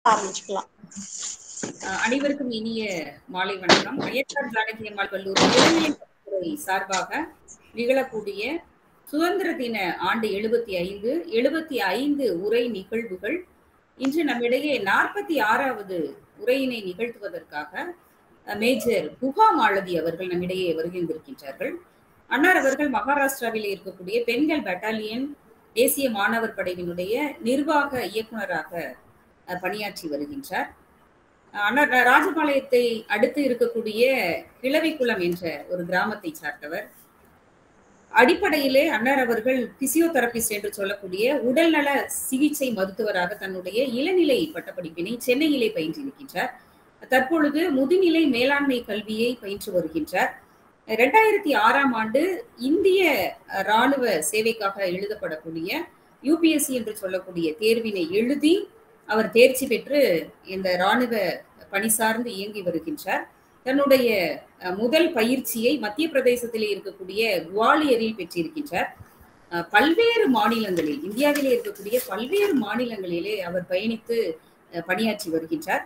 ஆரம்பிச்சுக்கலாம் அஹ் அனைவருக்கும் இனிய மாலை வணக்கம் அய்யத்தார் ஜானகி அம்மாள் கல்லூரி இளநிலைத்துறை சார்பாக நிகழக்கூடிய சுதந்திர தின ஆண்டு எழுபத்தி ஐந்து எழுபத்தி ஐந்து உரை நிகழ்வுகள் இன்று நம்மிடையே நாற்பத்தி ஆறாவது உரையினை நிகழ்த்துவதற்காக அஹ், மேஜர் குஹா மாலதி அவர்கள் நம்மிடையே வருகின்றிருக்கின்றார்கள் அன்னார் அவர்கள் மகாராஷ்டிராவில் இருக்கக்கூடிய பெண்கள் பட்டாலியன் தேசிய மாணவர் படையினுடைய நிர்வாக இயக்குனராக அஹ், பணியாற்றி வருகின்றார் அண்ணா ராஜபாளையத்தை அடுத்து இருக்கக்கூடிய கிழவிக்குளம் என்ற ஒரு கிராமத்தை சார்ந்தவர் அடிப்படையிலே அன்னார் அவர்கள் பிசியோதெரபிஸ்ட் என்று சொல்லக்கூடிய உடல்நல சிகிச்சை மருத்துவராக தன்னுடைய இளநிலை பட்டப்படிப்பினை சென்னையிலே பயின்றிருக்கின்றார் தற்பொழுது முதுநிலை மேலாண்மை கல்வியை பயின்று வருகின்றார் இரண்டாயிரத்தி ஆறாம் ஆண்டு இந்திய ராணுவ சேவைக்காக எழுதப்படக்கூடிய யூபிஎஸ்சி என்று சொல்லக்கூடிய தேர்வினை எழுதி அவர் தேர்ச்சி பெற்று இந்த ராணுவ பணி சார்ந்து இயங்கி வருகின்றார் தன்னுடைய அஹ், முதல் பயிற்சியை மத்திய பிரதேசத்திலே இருக்கக்கூடிய குவாலியரில் பெற்றிருக்கின்றார் அஹ், பல்வேறு மாநிலங்களில் இந்தியாவிலே இருக்கக்கூடிய பல்வேறு மாநிலங்களிலே அவர் பயணித்து அஹ், பணியாற்றி வருகின்றார்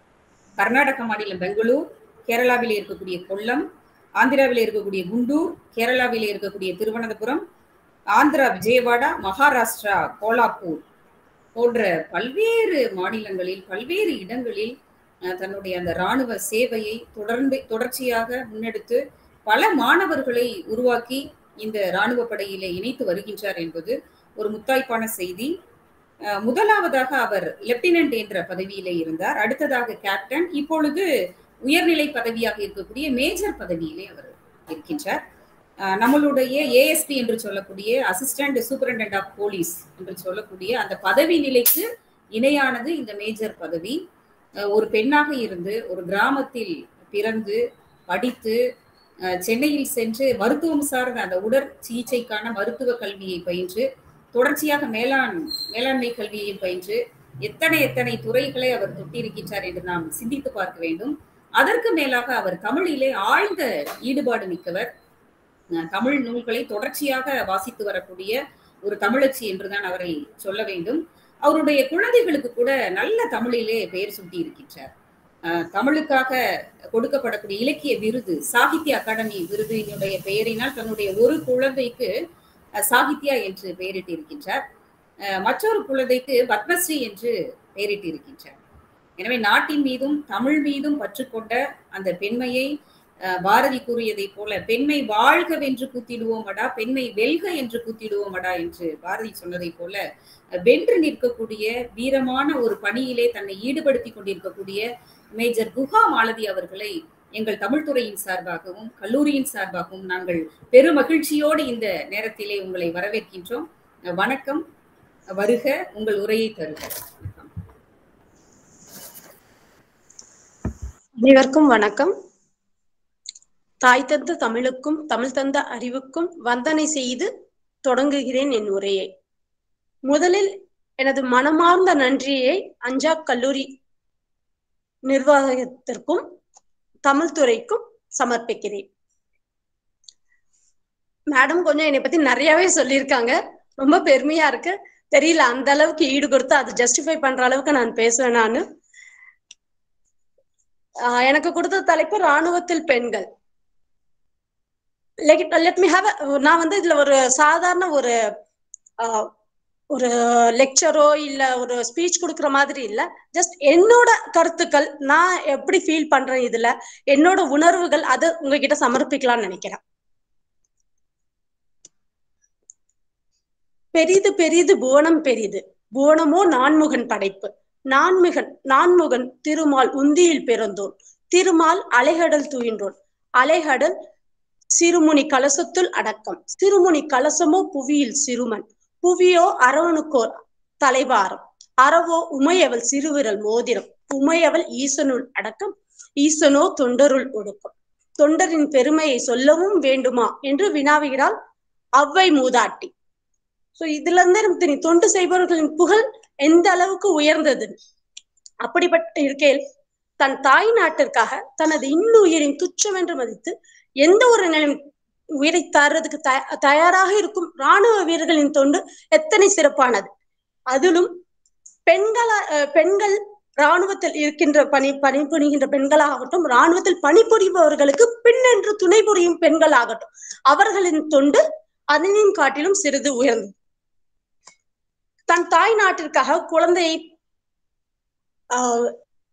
கர்நாடக மாநிலம் பெங்களூர் கேரளாவிலே இருக்கக்கூடிய கொல்லம் ஆந்திராவிலே இருக்கக்கூடிய குண்டூர் கேரளாவிலே இருக்கக்கூடிய திருவனந்தபுரம் ஆந்திரா விஜயவாடா மகாராஷ்டிரா கோலாப்பூர் போன்ற பல்வேறு மாநிலங்களில் பல்வேறு இடங்களில் அஹ், தன்னுடைய அந்த ராணுவ சேவையை தொடர்ந்து தொடர்ச்சியாக முன்னெடுத்து பல மாணவர்களை உருவாக்கி இந்த ராணுவ படையிலே இணைத்து வருகின்றார் என்பது ஒரு முத்தாய்ப்பான செய்தி அஹ், முதலாவதாக அவர் லெப்டினன்ட் என்ற பதவியிலே இருந்தார் அடுத்ததாக கேப்டன் இப்பொழுது உயர்நிலை பதவியாக இருக்கக்கூடிய மேஜர் பதவியிலே அவர் இருக்கின்றார் அஹ், நம்மளுடைய ஏஎஸ்பி என்று சொல்லக்கூடிய அசிஸ்டன்ட் சூப்பரண்டன்ட் ஆஃப் போலீஸ் என்று சொல்லக்கூடிய அந்த பதவி நிலைக்கு இணையானது இந்த மேஜர் பதவி அஹ், ஒரு பெண்ணாக இருந்து ஒரு கிராமத்தில் பிறந்து படித்து அஹ், சென்னையில் சென்று மருத்துவம் சார்ந்த அந்த உடற் சிகிச்சைக்கான மருத்துவ கல்வியை பயின்று தொடர்ச்சியாக மேலாண் மேலாண்மை கல்வியையும் பயின்று எத்தனை எத்தனை துறைகளை அவர் தொட்டிருக்கின்றார் என்று நாம் சிந்தித்து பார்க்க வேண்டும் அதற்கு மேலாக அவர் தமிழிலே ஆழ்ந்த ஈடுபாடு மிக்கவர் அஹ் தமிழ் நூல்களை தொடர்ச்சியாக வாசித்து வரக்கூடிய ஒரு தமிழச்சி என்றுதான் அவரை சொல்ல வேண்டும் அவருடைய குழந்தைகளுக்கு கூட நல்ல தமிழிலே பெயர் சூட்டி இருக்கின்றார் அஹ் தமிழுக்காக கொடுக்கப்படக்கூடிய இலக்கிய விருது சாகித்ய அகாடமி விருதினுடைய பெயரினால் தன்னுடைய ஒரு குழந்தைக்கு அஹ், சாகித்யா என்று பெயரிட்டு இருக்கின்றார் அஹ், மற்றொரு குழந்தைக்கு பத்மஸ்ரீ என்று பெயரிட்டு இருக்கின்றார் எனவே நாட்டின் மீதும் தமிழ் மீதும் பற்றுக்கொண்ட அந்த பெண்மையை அஹ், பாரதி கூறியதைப் போல பெண்மை வாழ்க வென்று கூத்திடுவோமடா பெண்மை வெல்க என்று கூத்திடுவோமடா என்று பாரதி சொன்னதைப் போல அஹ், வென்று நிற்கக்கூடிய வீரமான ஒரு பணியிலே தன்னை ஈடுபடுத்தி கொண்டிருக்கக்கூடிய மேஜர் குஹா மாலதி அவர்களை எங்கள் தமிழ்துறையின் சார்பாகவும் கல்லூரியின் சார்பாகவும் நாங்கள் பெரும் மகிழ்ச்சியோடு இந்த நேரத்திலே உங்களை வரவேற்கின்றோம் அஹ், வணக்கம் வருக உங்கள் உரையை தருக வணக்கம். அனைவருக்கும் வணக்கம் தாய் தந்த தமிழுக்கும் தமிழ் தந்த அறிவுக்கும் வந்தனை செய்து தொடங்குகிறேன் என் உரையை முதலில் எனது மனமார்ந்த நன்றியை அஞ்சா கல்லூரி நிர்வாகத்திற்கும் தமிழ் துறைக்கும் சமர்ப்பிக்கிறேன் மேடம் கொஞ்சம் என்னை பத்தி நிறையவே சொல்லியிருக்காங்க ரொம்ப பெருமையா இருக்கு தெரியல அந்த அளவுக்கு ஈடு கொடுத்து அதை ஜஸ்டிஃபை பண்ற அளவுக்கு நான் பேசுவேன் நானு ஆஹ் எனக்கு கொடுத்த தலைப்பு ராணுவத்தில் பெண்கள் லெட் மீ ஹாவ் நான் வந்து இதுல ஒரு சாதாரண ஒரு ஆஹ், ஒரு லெக்சரோ இல்ல ஒரு ஸ்பீச் கொடுக்குற மாதிரி இல்ல ஜஸ்ட் என்னோட கருத்துக்கள் நான் எப்படி ஃபீல் பண்றேன் இதுல என்னோட உணர்வுகள் அதை உங்ககிட்ட சமர்ப்பிக்கலாம்னு நினைக்கிறேன் பெரிது பெரிது புவனம் பெரிது புவனமோ நான்முகன் படைப்பு நான்முகன் நான்முகன் திருமால் உந்தியில் பிறந்தோன் திருமால் அலைகடல் தூயின்றோன் அலைகடல் சிறுமுனி கலசத்துள் அடக்கம் சிறுமுனி கலசமோ புவியில் சிறுமன் புவியோ அரவனுக்கோர் தலைவாரம் அறவோ உமையவள் சிறுவிரல் மோதிரம் உமையவள் ஈசனுள் அடக்கம் ஈசனோ தொண்டருள் ஒடுக்கம் தொண்டரின் பெருமையை சொல்லவும் வேண்டுமா என்று வினாவுகிறாள் அவ்வை மூதாட்டி சோ இதுல இருந்து நமக்கு தெரியும் தொண்டு செய்பவர்களின் புகழ் எந்த அளவுக்கு உயர்ந்தது அப்படிப்பட்ட இருக்கையில் தன் தாய் நாட்டிற்காக தனது இன்னுயிரின் துச்சம் என்று மதித்து எந்த ஒரு நிலையும் உயிரை தர்றதுக்கு தய- தயாராக இருக்கும் ராணுவ வீரர்களின் தொண்டு எத்தனை சிறப்பானது அதிலும் பெண்கள அஹ் பெண்கள் ராணுவத்தில் இருக்கின்ற பணி பணிபுரிகின்ற பெண்களாகட்டும் ராணுவத்தில் பணிபுரிபவர்களுக்கு பின் என்று துணை புரியும் பெண்களாகட்டும் அவர்களின் தொண்டு அதனின் காட்டிலும் சிறிது உயர்ந்தது தன் தாய் நாட்டிற்காக குழந்தையை ஆஹ்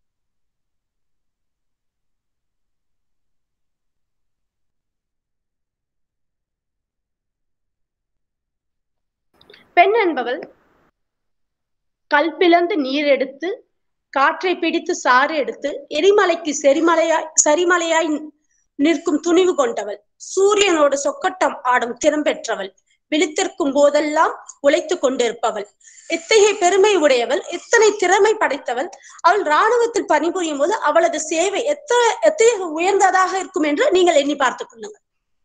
பெண் என்பவள் கல் பிளந்து நீர் எடுத்து காற்றை பிடித்து சாறு எடுத்து எரிமலைக்கு செரிமலையாய் சரிமலையாய் நிற்கும் துணிவு கொண்டவள் சூரியனோடு சொக்கட்டம் ஆடும் திறம் பெற்றவள் விழித்திருக்கும் போதெல்லாம் உழைத்து கொண்டிருப்பவள் எத்தகைய பெருமை உடையவள் எத்தனை திறமை படைத்தவள் அவள் இராணுவத்தில் பணிபுரியும் போது அவளது சேவை எத்தனை எத்தகைய உயர்ந்ததாக இருக்கும் என்று நீங்கள் எண்ணி பார்த்துக் கொள்ளுங்கள்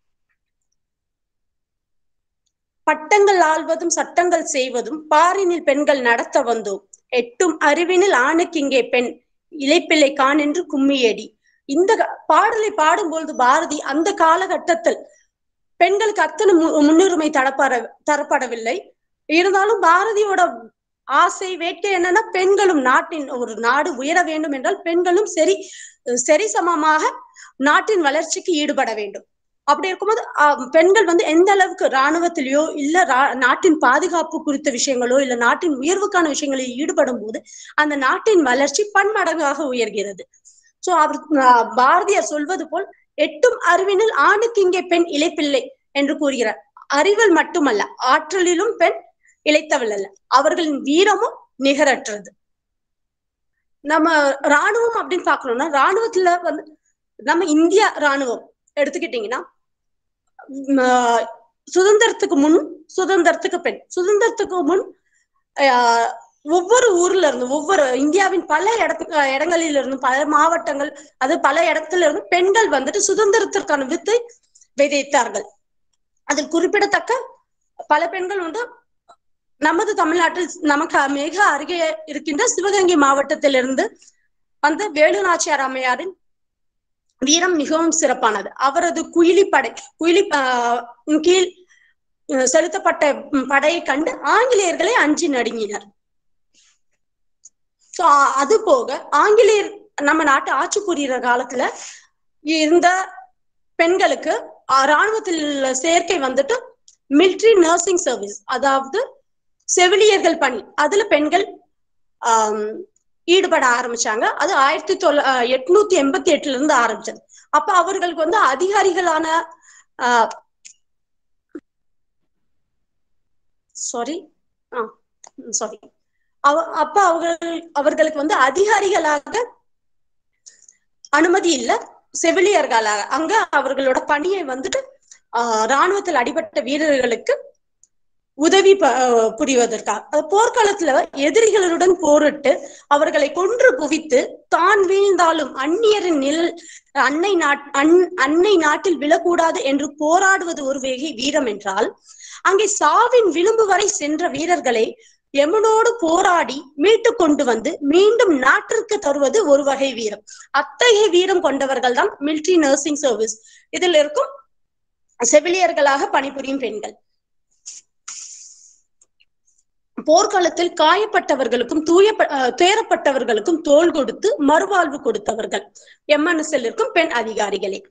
பட்டங்கள் ஆள்வதும் சட்டங்கள் செய்வதும் பாரினில் பெண்கள் நடத்த வந்தோம் எட்டும் அறிவினில் ஆணுக்கு இங்கே பெண் இலைப்பிள்ளை கான் என்று கும்மியடி இந்த பாடலை பாடும்பொழுது பாரதி அந்த காலகட்டத்தில் பெண்களுக்கு அத்தனை முன்னுரிமை தரப்பட தரப்படவில்லை இருந்தாலும் பாரதியோட ஆசை வேட்கை என்னன்னா பெண்களும் நாட்டின் ஒரு நாடு உயர வேண்டும் என்றால் பெண்களும் சரி சரி சமமாக நாட்டின் வளர்ச்சிக்கு ஈடுபட வேண்டும் அப்படி இருக்கும்போது பெண்கள் வந்து எந்த அளவுக்கு இராணுவத்திலேயோ இல்ல நாட்டின் பாதுகாப்பு குறித்த விஷயங்களோ இல்ல நாட்டின் உயர்வுக்கான விஷயங்களில் ஈடுபடும் போது அந்த நாட்டின் வளர்ச்சி பன்மடங்காக உயர்கிறது சோ அவர் பாரதியார் சொல்வது போல் எட்டும் அறிவினில் ஆணுக்கு இங்கே பெண் இழைப்பில்லை என்று கூறுகிறார் அறிவில் மட்டுமல்ல ஆற்றலிலும் பெண் இழைத்தவள் அல்ல அவர்களின் வீரமும் நிகரற்றது நம்ம ராணுவம் அப்படின்னு பாக்கணும்னா ராணுவத்துல வந்து நம்ம இந்தியா ராணுவம் எடுத்துக்கிட்டீங்கன்னா சுதந்திரத்துக்கு முன் சுதந்திரத்துக்கு பெண் சுதந்திரத்துக்கு முன் ஒவ்வொரு ஊர்ல இருந்து ஒவ்வொரு இந்தியாவின் பல இடத்துக்கு இடங்களில் இருந்து பல மாவட்டங்கள் அது பல இடத்துல இருந்து பெண்கள் வந்துட்டு சுதந்திரத்திற்கான வித்தை விதைத்தார்கள் அதில் குறிப்பிடத்தக்க பல பெண்கள் வந்து நமது தமிழ்நாட்டில் நமக்கு மிக அருகே இருக்கின்ற சிவகங்கை மாவட்டத்திலிருந்து வந்து வேலு நாச்சியார் அம்மையாரின் வீரம் மிகவும் சிறப்பானது அவரது குயிலி படை குயிலி கீழ் செலுத்தப்பட்ட படையை கண்டு ஆங்கிலேயர்களை அஞ்சி நடுங்கினர் சோ அது போக ஆங்கிலேயர் நம்ம நாட்டு ஆட்சி புரிகிற காலத்துல இருந்த பெண்களுக்கு ராணுவத்தில் சேர்க்கை வந்துட்டு மிலிட்ரி நர்சிங் சர்வீஸ் அதாவது செவிலியர்கள் பணி அதுல பெண்கள் ஆஹ் ஈடுபட ஆரம்பிச்சாங்க அது ஆயிரத்தி தொள்ள எட்நூத்தி எண்பத்தி எட்டுல இருந்து ஆரம்பிச்சது அப்ப அவர்களுக்கு வந்து அதிகாரிகளான ஆஹ் சாரி ஆ சாரி அவ அப்ப அவர்கள் அவர்களுக்கு வந்து அதிகாரிகளாக அனுமதி இல்ல செவிலியர்களாக அங்க அவர்களோட பணியை வந்துட்டு ஆஹ் ராணுவத்தில் அடிபட்ட வீரர்களுக்கு உதவி புரிவதற்காக போர்க்காலத்துல எதிரிகளுடன் போரிட்டு அவர்களை கொன்று குவித்து தான் வீழ்ந்தாலும் அந்நியரின் நில் அன்னை நாட் அன் அன்னை நாட்டில் விழக்கூடாது என்று போராடுவது ஒரு வகை வீரம் என்றால் அங்கே சாவின் விளிம்பு வரை சென்ற வீரர்களை எமனோடு போராடி மீட்டு கொண்டு வந்து மீண்டும் நாட்டிற்கு தருவது ஒரு வகை வீரம் அத்தகைய வீரம் கொண்டவர்கள் தான் மிலிட்ரி நர்சிங் சர்வீஸ் இதில் இருக்கும் செவிலியர்களாக பணிபுரியும் பெண்கள் போர்க்காலத்தில் காயப்பட்டவர்களுக்கும் தூய துயரப்பட்டவர்களுக்கும் தோல் கொடுத்து மறுவாழ்வு கொடுத்தவர்கள் எம்என்எஸ்எல் இருக்கும் பெண் அதிகாரிகளே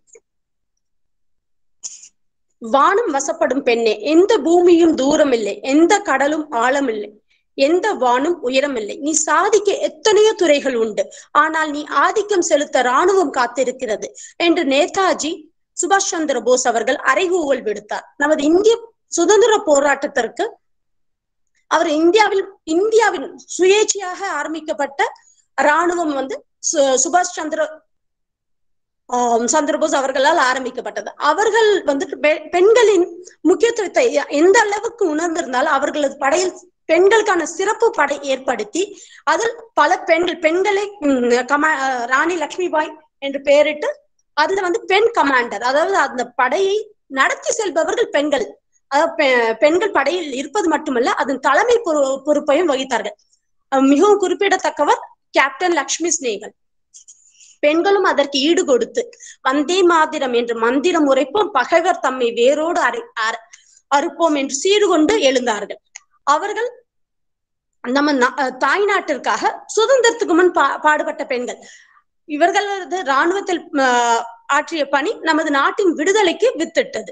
வானம் வசப்படும் பெண்ணே எந்த பூமியும் தூரம் இல்லை எந்த கடலும் ஆழம் இல்லை எந்த வானும் உயரம் இல்லை நீ சாதிக்க எத்தனையோ துறைகள் உண்டு ஆனால் நீ ஆதிக்கம் செலுத்த ராணுவம் காத்திருக்கிறது என்று நேதாஜி சுபாஷ் சந்திர போஸ் அவர்கள் அறைகூவல் விடுத்தார் நமது இந்திய சுதந்திர போராட்டத்திற்கு அவர் இந்தியாவில் இந்தியாவின் சுயேட்சையாக ஆரம்பிக்கப்பட்ட ராணுவம் வந்து சுபாஷ் சந்திர சந்திரபோஸ் அவர்களால் ஆரம்பிக்கப்பட்டது அவர்கள் வந்துட்டு பெண்களின் முக்கியத்துவத்தை எந்த அளவுக்கு உணர்ந்திருந்தால் அவர்களது படையில் பெண்களுக்கான சிறப்பு படை ஏற்படுத்தி அதில் பல பெண்கள் பெண்களை கமா ராணி லட்சுமி பாய் என்று பெயரிட்டு அதுல வந்து பெண் கமாண்டர் அதாவது அந்த படையை நடத்தி செல்பவர்கள் பெண்கள் அதாவது பெண்கள் படையில் இருப்பது மட்டுமல்ல அதன் தலைமை பொறுப்பையும் வகித்தார்கள் மிகவும் குறிப்பிடத்தக்கவர் கேப்டன் லக்ஷ்மி ஸ்னேகல் பெண்களும் அதற்கு ஈடு கொடுத்து வந்தே மாதிரம் என்று மந்திரம் உரைப்போம் பகைவர் தம்மை வேரோடு அரை அறுப்போம் என்று சீடு கொண்டு எழுந்தார்கள் அவர்கள் நம்ம தாய் நாட்டிற்காக சுதந்திரத்துக்கு முன் பா பாடுபட்ட பெண்கள் இவர்களது இராணுவத்தில் ஆற்றிய பணி நமது நாட்டின் விடுதலைக்கு வித்திட்டது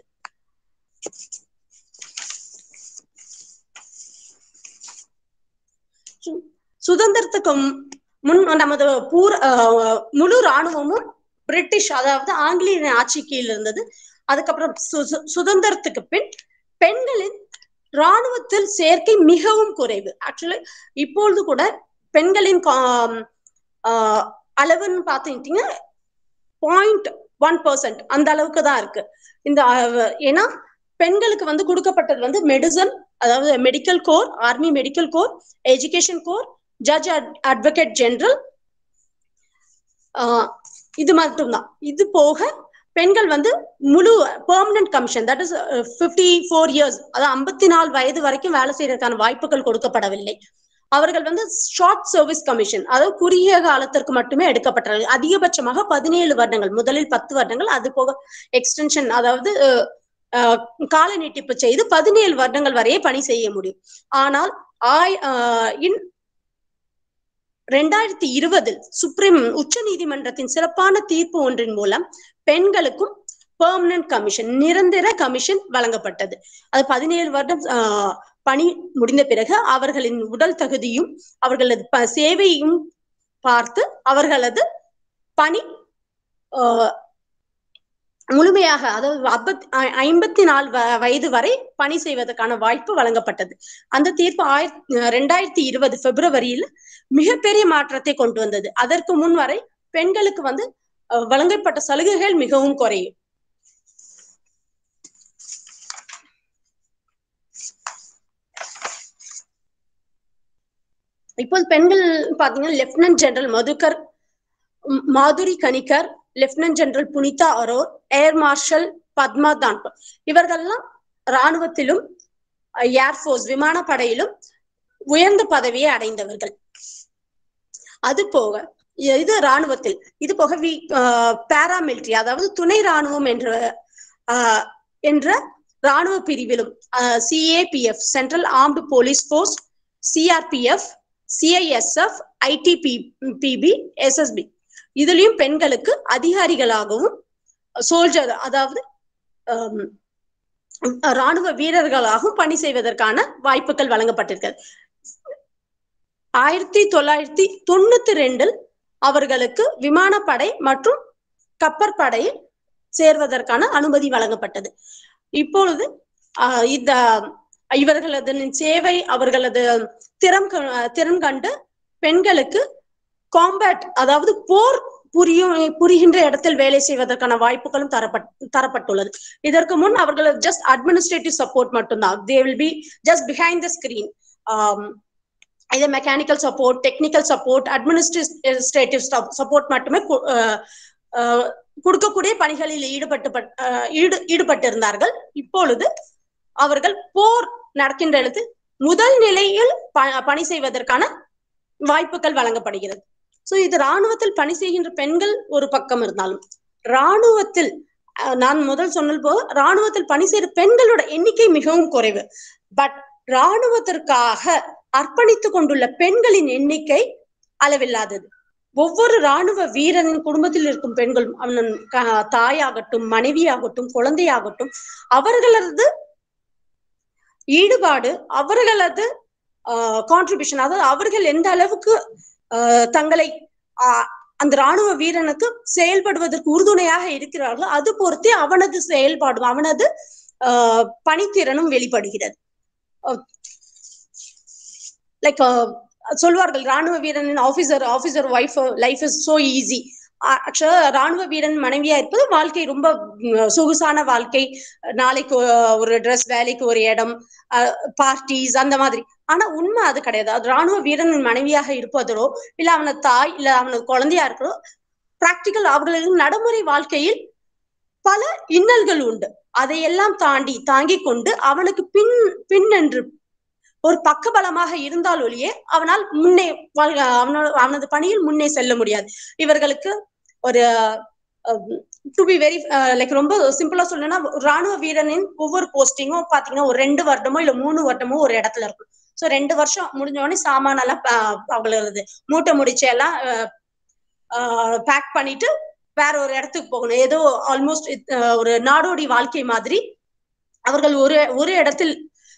சுதந்திரத்துக்கு முன் நமது பூர முழு இராணுவமும் பிரிட்டிஷ் அதாவது ஆங்கிலேய ஆட்சி கீழ் இருந்தது அதுக்கப்புறம் சுதந்திரத்துக்கு பின் பெண்களின் இராணுவத்தில் சேர்க்கை மிகவும் குறைவு ஆக்சுவலி இப்பொழுது கூட பெண்களின் அளவுன்னு பாத்தீங்கன்னா பாயிண்ட் ஒன் பர்சன்ட் அந்த அளவுக்கு தான் இருக்கு இந்த ஏன்னா பெண்களுக்கு வந்து கொடுக்கப்பட்டது வந்து மெடிசன் அதாவது medical corps army medical corps education corps judge advocate general இது மட்டும்தான் இது போக பெண்கள் வந்து முழு permanent commission that is fifty four years அதாவது ஐம்பத்தி நாலு வயது வரைக்கும் வேலை செய்யறதுக்கான வாய்ப்புகள் கொடுக்கப்படவில்லை அவர்கள் வந்து ஷார்ட் சர்வீஸ் கமிஷன் அதாவது குறுகிய காலத்திற்கு மட்டுமே எடுக்கப்பட்டார்கள் அதிகபட்சமாக பதினேழு வருடங்கள் முதலில் பத்து வருடங்கள் அது போக எக்ஸ்டென்ஷன் அதாவது கால நீட்டிப்பு செய்து பதினேழு வருடங்கள் வரையே பணி செய்ய முடியும் ஆனால் ஆய் இன் ரெண்டாயிரத்தி இருபதில் சுப்ரீம் உச்ச நீதிமன்றத்தின் சிறப்பான தீர்ப்பு ஒன்றின் மூலம் பெண்களுக்கும் பெர்மனன்ட் கமிஷன் நிரந்தர கமிஷன் வழங்கப்பட்டது அது பதினேழு வருடம் பணி முடிந்த பிறகு அவர்களின் உடல் தகுதியும் அவர்களது சேவையும் பார்த்து அவர்களது பணி முழுமையாக அதாவது ஐம்பத்தி நாலு வயது வரை பணி செய்வதற்கான வாய்ப்பு வழங்கப்பட்டது அந்த தீர்ப்பு ஆயிரத்தி ரெண்டாயிரத்தி இருபது பிப்ரவரியில் மிகப்பெரிய மாற்றத்தை கொண்டு வந்தது அதற்கு முன் வரை பெண்களுக்கு வந்து வழங்கப்பட்ட சலுகைகள் மிகவும் குறையும் இப்போது பெண்கள் பாத்தீங்கன்னா lieutenant general Madhukar Madhuri Kanitkar lieutenant general Punita Arora air marshal Padma தான்பர் இவர்கள்லாம் இராணுவத்திலும் ஏர்போர்ஸ் விமானப்படையிலும் உயர்ந்த பதவியை அடைந்தவர்கள் அது போக இது இராணுவத்தில் இது போக வி பாராமிலிட்டரி அதாவது துணை ராணுவம் என்ற என்ற ராணுவ பிரிவிலும் CAPF central armed police force CRPF CISF ITB PP SSB இதுலயும் பெண்களுக்கு அதிகாரிகளாகவும் சோல்ஜர் அதாவது ராணுவ வீரர்களாகவும் பணி செய்வதற்கான வாய்ப்புகள் வழங்கப்பட்டிருக்கிறது ஆயிரத்தி தொள்ளாயிரத்தி தொண்ணூத்தி ரெண்டில் அவர்களுக்கு விமானப்படை மற்றும் கப்பற்படையில் சேர்வதற்கான அனுமதி வழங்கப்பட்டது இப்பொழுது இந்த இவர்களது சேவை அவர்களது திறம் திறன் கண்டு பெண்களுக்கு காம்பேட் அதாவது போர் புரியும் புரிகின்ற இடத்தில் வேலை செய்வதற்கான வாய்ப்புகளும் தரப்பட் தரப்பட்டுள்ளது இதற்கு முன் அவர்கள் ஜஸ்ட் அட்மினிஸ்ட்ரேட்டிவ் சப்போர்ட் மட்டும்தான் they will be just behind the screen இது mechanical support technical support administrative support மட்டுமே கொடுக்கக்கூடிய பணிகளில் ஈடுபட்டு ஈடு ஈடுபட்டிருந்தார்கள் இப்பொழுது அவர்கள் போர் நடக்கின்ற இடத்து முதல் நிலையில் பணி செய்வதற்கான வாய்ப்புகள் வழங்கப்படுகிறது சோ இது ராணுவத்தில் பணி செய்கின்ற பெண்கள் ஒரு பக்கம் இருந்தாலும் ராணுவத்தில் நான் முதல் சொன்னது போது ராணுவத்தில் பணி செய்கிற பெண்களோட எண்ணிக்கை மிகவும் குறைவு பட் ராணுவத்திற்காக அர்ப்பணித்துக் கொண்டுள்ள பெண்களின் எண்ணிக்கை அளவில்லாதது ஒவ்வொரு ராணுவ வீரனின் குடும்பத்தில் இருக்கும் பெண்களும் அவன் தாயாகட்டும் மனைவியாகட்டும் குழந்தையாகட்டும் அவர்களது ஈடுபாடு அவர்களது கான்ட்ரிபியூஷன் அதாவது அவர்கள் எந்த அளவுக்கு தங்களை அந்த ராணுவ வீரனுக்கு செயல்படுவதற்கு உறுதுணையாக இருக்கிறார்களோ அது பொறுத்தே அவனது செயல்பாடும் அவனது பணித்திறனும் வெளிப்படுகிறது லைக் சொல்வார்கள் ராணுவ வீரனின் officer officer wife life is so easy ஆக்சுவலா ராணுவ வீரன் மனைவியா இருப்பது வாழ்க்கை ரொம்ப சொகுசான வாழ்க்கை நாளைக்கு ஒரு ட்ரெஸ் வேலைக்கு ஒரு இடம் பார்ட்டிஸ் அந்த மாதிரி ஆனா உண்மை அது கிடையாது அது ராணுவ வீரனின் மனைவியாக இருப்பதோ இல்ல அவனது தாய் இல்ல அவனது குழந்தையா இருக்கிறோ பிராக்டிக்கல் அவர்களின் நடைமுறை வாழ்க்கையில் பல இன்னல்கள் உண்டு அதையெல்லாம் தாண்டி தாங்கிக் கொண்டு அவனுக்கு பின் பின் என்று ஒரு பக்கபலமாக இருந்தால் ஒழியே அவனால் முன்னே அவனோட அவனது பணியில் முன்னே செல்ல முடியாது இவர்களுக்கு ஒரு டு பி வெரி லைக் ரொம்ப சிம்பிளா சொல்லணும்னா ராணுவ வீரனின் ஒவ்வொரு போஸ்டிங்கும் பாத்தீங்கன்னா ஒரு ரெண்டு வருடமோ இல்ல மூணு வருடமோ ஒரு இடத்துல இருக்கும் சோ ரெண்டு வருஷம் முடிஞ்ச உடனே சாமானெல்லாம் அவங்களது மூட்டை முடிச்சு எல்லாம் பேக் பண்ணிட்டு வேற ஒரு இடத்துக்கு போகணும் ஏதோ ஆல்மோஸ்ட் ஒரு நாடோடி வாழ்க்கை மாதிரி அவர்கள் ஒரு ஒரு இடத்தில்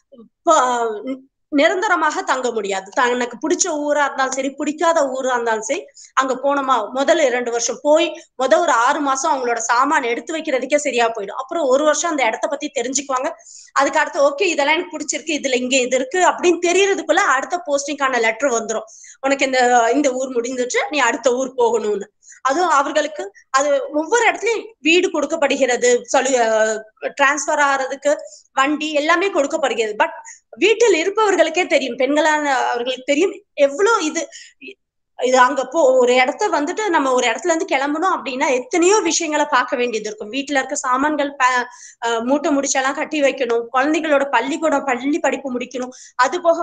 நிரந்தரமாக தங்க முடியாது தனக்கு பிடிச்ச ஊரா இருந்தாலும் சரி பிடிக்காத ஊரா இருந்தாலும் சரி அங்க போனோமா முதல்ல இரண்டு வருஷம் போய் முத ஒரு ஆறு மாசம் அவங்களோட சாமான எடுத்து வைக்கிறதுக்கே சரியா போயிடும் அப்புறம் ஒரு வருஷம் அந்த இடத்த பத்தி தெரிஞ்சுக்குவாங்க அதுக்கு அடுத்து ஓகே இதெல்லாம் எனக்கு பிடிச்சிருக்கு இதுல இங்க இது இருக்கு அப்படின்னு தெரியறதுக்குள்ள அடுத்த போஸ்டிங்கான லெட்டர் வந்துடும் உனக்கு இந்த இந்த ஊர் முடிஞ்சிச்சு நீ அடுத்த ஊர் போகணும்னு அதுவும் அவர்களுக்கு அது ஒவ்வொரு இடத்துலயும் வீடு கொடுக்கப்படுகிறது சொல்லி டிரான்ஸ்பர் ஆகிறதுக்கு வண்டி எல்லாமே கொடுக்கப்படுகிறது பட் வீட்டில் இருப்பவர்களுக்கே தெரியும் பெண்களான அவர்களுக்கு தெரியும் எவ்வளவு இது இது அங்க போ ஒரு இடத்த வந்துட்டு நம்ம ஒரு இடத்துல இருந்து கிளம்பணும் அப்படின்னா எத்தனையோ விஷயங்களை பார்க்க வேண்டியது இருக்கும் வீட்டுல இருக்க சாமான்கள் மூட்டை முடிச்செல்லாம் கட்டி வைக்கணும் குழந்தைகளோட பள்ளிக்கூடம் பள்ளி படிப்பு முடிக்கணும் அது போக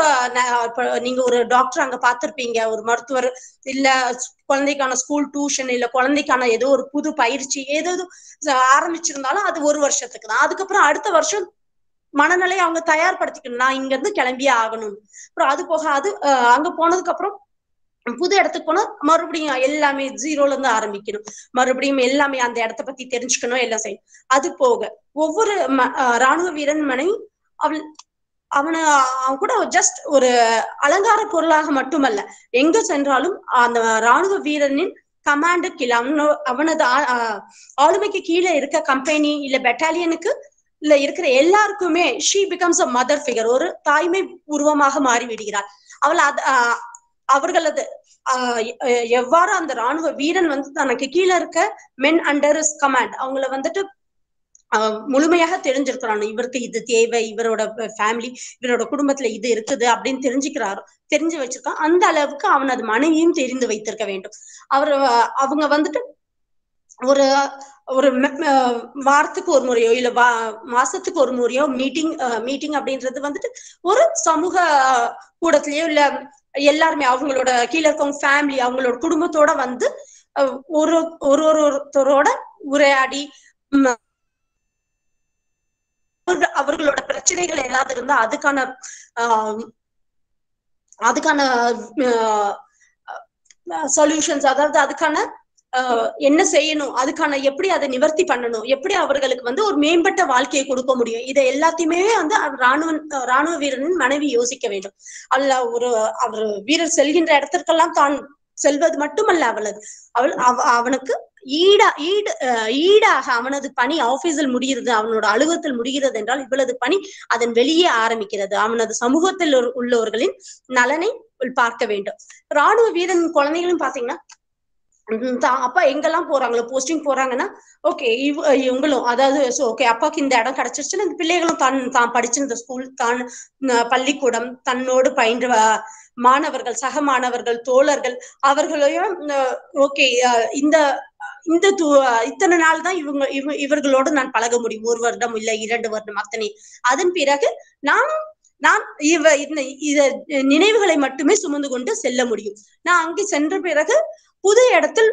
மத்த நீங்க ஒரு டாக்டர் அங்க பார்த்திருப்பீங்க ஒரு மருத்துவர் இல்ல குழந்தைக்கான ஸ்கூல் டியூஷன் இல்ல குழந்தைக்கான ஏதோ ஒரு புது பயிற்சி ஏதோ ஆரம்பிச்சிருந்தாலும் அது ஒரு வருஷத்துக்கு தான் அதுக்கப்புறம் அடுத்த வருஷம் மனநிலையை அவங்க தயார்படுத்திக்கணும் நான் இங்க இருந்து கிளம்பியே ஆகணும் அப்புறம் அது போக அது அங்க போனதுக்கு அப்புறம் புது இடத்துக்கு போனா மறுபடியும் எல்லாமே ஜீரோல இருந்து ஆரம்பிக்கணும் மறுபடியும் எல்லாமே அந்த இடத்த பத்தி தெரிஞ்சுக்கணும் எல்லாம் செய்யணும் அது போக ஒவ்வொரு ராணுவ வீரன் மனை அவள் அவனை அவன் கூட ஜஸ்ட் ஒரு அலங்கார பொருளாக மட்டுமல்ல எங்க சென்றாலும் அந்த ராணுவ வீரனின் கமாண்டு கீழே அவனோ அவனது ஆளுமைக்கு கீழே இருக்க கம்பெனி இல்ல பெட்டாலியனுக்கு இல்ல இருக்கிற எல்லாருக்குமே she becomes a mother figure ஒரு தாய்மை உருவமாக மாறி விடுகிறாள் அவள் அது அவர்களது எவ்வாறு அந்த ராணுவ வீரன் வந்து தனக்கு கீழே இருக்க மென் அண்டர் கமாண்ட் அவங்கள வந்துட்டு முழுமையாக தெரிஞ்சிருக்கிறான் இவருக்கு இது தேவை இவரோட ஃபேமிலி இவரோட குடும்பத்துல இது இருக்குது அப்படின்னு தெரிஞ்சுக்கிறாரோ தெரிஞ்சு வச்சிருக்கான் அந்த அளவுக்கு அவனது மனைவியும் தெரிந்து வைத்திருக்க வேண்டும் அவர் அவங்க வந்துட்டு ஒரு ஒரு வாரத்துக்கு ஒரு முறையோ இல்ல வா மாசத்துக்கு ஒரு முறையோ மீட்டிங் மீட்டிங் அப்படின்றது வந்துட்டு ஒரு சமூக கூடத்திலயோ இல்ல எல்லாருமே அவங்களோட கீழே இருக்கவங்க ஃபேமிலி அவங்களோட குடும்பத்தோட வந்து ஒரு ஒரு ஒருத்தரோட உரையாடி அவர்களோட பிரச்சனைகள் ஏதாவது இருந்தா அதுக்கான அதுக்கான சொல்யூஷன்ஸ் அதாவது அதுக்கான என்ன செய்யணும் அதுக்கான எப்படி அதை நிவர்த்தி பண்ணணும் எப்படி அவர்களுக்கு வந்து ஒரு மேம்பட்ட வாழ்க்கையை கொடுக்க முடியும் இதை எல்லாத்தையுமே வந்து ராணுவ ராணுவ வீரனின் மனைவி யோசிக்க வேண்டும் அல்ல ஒரு அவர் வீரர் செல்கின்ற இடத்திற்கெல்லாம் தான் செல்வது மட்டுமல்ல அவளது அவள் அவனுக்கு ஈடா ஈடு ஈடாக அவனது பணி ஆபீஸில் முடிகிறது அவனோட அலுவலகத்தில் முடிகிறது என்றால் இவளது பணி அதன் வெளியே ஆரம்பிக்கிறது அவனது சமூகத்தில் உள்ளவர்களின் நலனை பார்க்க வேண்டும் ராணுவ வீரன் குழந்தைகளும் பாத்தீங்கன்னா அப்பா எங்கெல்லாம் போறாங்களோ போஸ்டிங் போறாங்கன்னா ஓகே இவ இவங்களும் அதாவது ஓகே அப்பாக்கு இந்த இடம் கிடைச்சிருச்சுன்னா இந்த பிள்ளைகளும் தான் தான் படிச்சிருந்த ஸ்கூல் தான் பள்ளிக்கூடம் தன்னோடு பயின்ற மாணவர்கள் சக மாணவர்கள் தோழர்கள் அவர்களையும் ஓகே இந்த இந்த இத்தனை நாள் தான் இவங்க இவ இவர்களோடு நான் பழக முடியும் ஒரு வருடம் இல்ல இரண்டு வருடம் அத்தனை அதன் பிறகு நானும் நான் இவ இந்த இத நினைவுகளை மட்டுமே சுமந்து கொண்டு செல்ல முடியும் நான் அங்கே சென்ற பிறகு புது இடத்தில்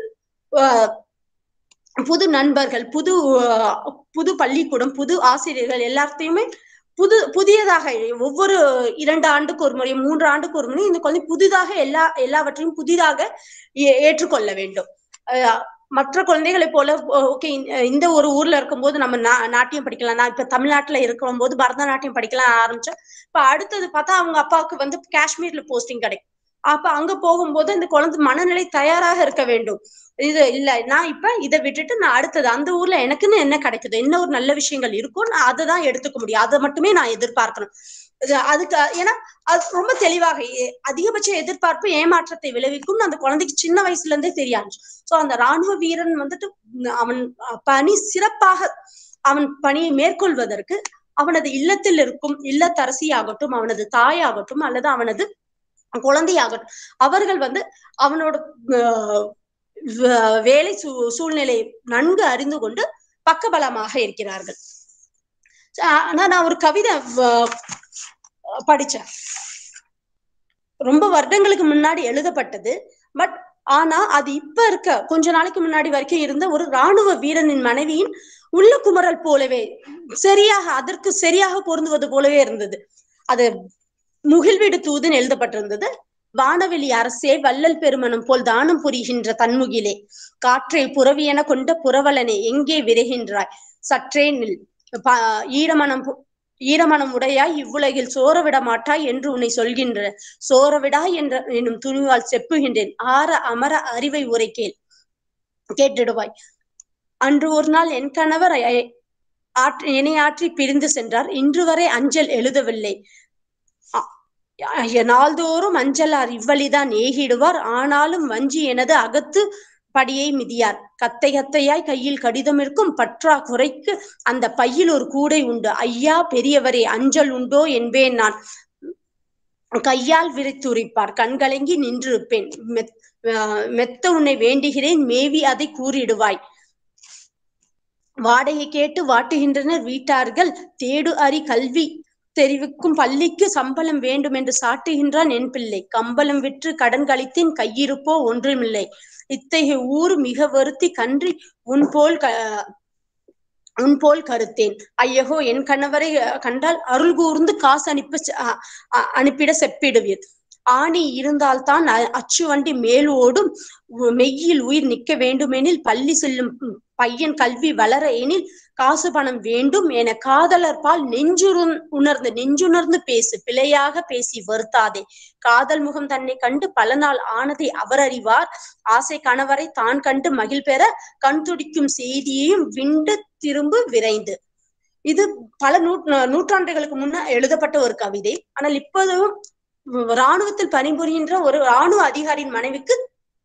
புது நண்பர்கள் புது புது பள்ளிக்கூடம் புது ஆசிரியர்கள் எல்லாத்தையுமே புது புதியதாக ஒவ்வொரு இரண்டு ஆண்டுக்கு ஒரு முறை மூன்று ஆண்டுக்கு ஒரு முறை இந்த குழந்தை புதிதாக எல்லா எல்லாவற்றையும் புதிதாக ஏற்றுக்கொள்ள வேண்டும் மற்ற குழந்தைகளை போல ஓகே இந்த ஒரு ஊர்ல இருக்கும்போது நம்ம நாட்டியம் படிக்கலாம் நான் இப்ப தமிழ்நாட்டுல இருக்கும் போது பரதநாட்டியம் படிக்கலாம் ஆரம்பிச்சேன் இப்ப அடுத்தது பார்த்தா அவங்க அப்பாவுக்கு வந்து காஷ்மீர்ல போஸ்டிங் கிடைக்கும் அப்ப அங்க போகும்போது இந்த குழந்தை மனநிலை தயாராக இருக்க வேண்டும் இது இல்ல நான் இப்ப இதை விட்டுட்டு நான் அடுத்தது அந்த ஊர்ல எனக்குன்னு என்ன கிடைக்குது என்ன ஒரு நல்ல விஷயங்கள் இருக்கும் நான் அதை தான் எடுத்துக்க முடியும் அதை மட்டுமே நான் எதிர்பார்க்கணும் அதுக்கு ஏன்னா அது ரொம்ப தெளிவாக அதிகபட்ச எதிர்பார்ப்பு ஏமாற்றத்தை விளைவிக்கும் அந்த குழந்தைக்கு சின்ன வயசுல இருந்தே தெரியாது சோ அந்த ராணுவ வீரன் வந்துட்டு அவன் பணி சிறப்பாக அவன் பணியை மேற்கொள்வதற்கு அவனது இல்லத்தில் இருக்கும் இல்லத்தரசியாகட்டும் அவனது தாயாகட்டும் அல்லது அவனது குழந்தையாகட்டும் அவர்கள் வந்து அவனோட வேலை சூ சூழ்நிலை நன்கு அறிந்து கொண்டு பக்கபலமாக இருக்கிறார்கள் ஆனா நான் ஒரு கவிதை படிச்சேன் ரொம்ப வருடங்களுக்கு முன்னாடி எழுதப்பட்டது பட் ஆனா அது இப்ப இருக்க கொஞ்ச நாளைக்கு முன்னாடி வரைக்கும் இருந்த ஒரு ராணுவ வீரனின் மனைவியின் உள்ள குமரல் போலவே சரியாக அதற்கு சரியாக பொருந்துவது போலவே இருந்தது அது முகில்வீடு தூதுன்னு எழுதப்பட்டிருந்தது வானவெளி அரசே வள்ளல் பெருமனம் போல் தானம் புரிகின்ற தன்முகிலே காற்றை புறவியென கொண்ட புறவலனே எங்கே விரைகின்றாய் சற்றே நில் ப- ஈரமனம் பு- ஈரமனம் உடையாய் இவ்வுலகில் சோரவிட மாட்டாய் என்று உன்னை சொல்கின்ற சோரவிடா என்ற எனும் துணிவால் செப்புகின்றேன் ஆற அமர அறிவை உரைக்கேல் கேட்டிடுவாய் அன்று ஒரு நாள் என் கணவர் அ- ஆற்றி என்னை ஆற்றி பிரிந்து சென்றார் இன்று வரை அஞ்சல் எழுதவில்லை அ- அ- நாள்தோறும் அஞ்சலார் இவ்வழிதான் ஏகிடுவார் ஆனாலும் வஞ்சி எனது அகத்து படியை மிதியார் கத்தை கத்தையாய் கையில் கடிதம் இருக்கும் பற்றா குறைக்கு அந்த பையில் ஒரு கூடை உண்டு ஐயா பெரியவரே அஞ்சல் உண்டோ என்பேன் நான் கையால் விரித்துரைப்பார் கண்கலங்கி நின்றிருப்பேன் மெத்- ஆஹ் மெத்த உன்னை வேண்டுகிறேன் மேவி அதை கூறிடுவாய் வாடகை கேட்டு வாட்டுகின்றனர் வீட்டார்கள் தேடு அறி கல்வி தெரிவிக்கும் பள்ளிக்கு சம்பளம் வேண்டும் என்று சாட்டுகின்றான் என் பிள்ளை கம்பளம் விற்று கடன் கழித்தேன் கையிருப்போ ஒன்றுமில்லை இத்தகைய ஊர் மிக வருத்தி கன்றி உன் போல் க உன் போல் கருத்தேன் ஐயகோ என் கணவரை அஹ், கண்டால் அருள் கூர்ந்து காசு அனுப்ப செ- அ- அ- அனுப்பிட செப்பிடுவீர் ஆணி இருந்தால்தான் அ- அச்சு வண்டி மேல் ஓடும் உ- மெய்யில் உயிர் நிற்க வேண்டுமெனில் பள்ளி செல்லும் ம், பையன் கல்வி வளர எனில் காசு பணம் வேண்டும் என காதலர் பால் நெஞ்சுறு உணர்ந்து நெஞ்சுணர்ந்து பேசு பிழையாக பேசி வருத்தாதே காதல் முகம் தன்னை கண்டு பல நாள் ஆனதை அவர் அறிவார் ஆசை கணவரை தான் கண்டு மகிழ் பெற கண் துடிக்கும் செய்தியையும் விண்டு திரும்ப விரைந்து இது பல நூ நூற்றாண்டுகளுக்கு முன்ன எழுதப்பட்ட ஒரு கவிதை ஆனால் இப்போதும் ராணுவத்தில் பணிபுரிகின்ற ஒரு ராணுவ அதிகாரியின் மனைவிக்கு